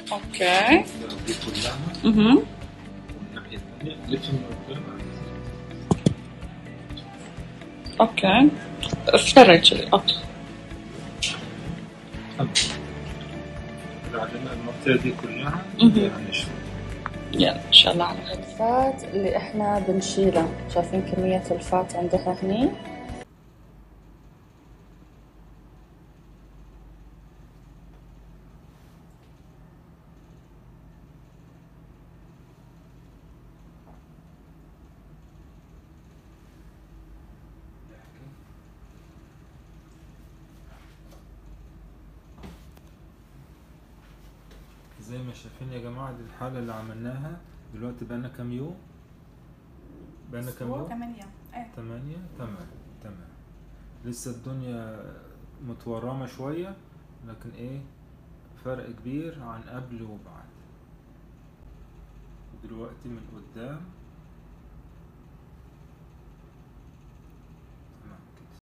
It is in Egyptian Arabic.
اوكي دي كلها اها والناحية الثانية لف من قدام اوكي فرج القط بعدين المنطقة دي كلها مهم. فيها نشوة يلا ان شاء الله على خير الفات اللي احنا بنشيلها شايفين كمية الفات عندها هني زي ما شايفين يا جماعة دي الحالة اللي عملناها دلوقتي بقالنا كام يوم؟ بقالنا كام يوم؟ ثمانية ايه تمانية تمام تمام لسه الدنيا متورمة شوية لكن ايه فرق كبير عن قبل وبعد دلوقتي من قدام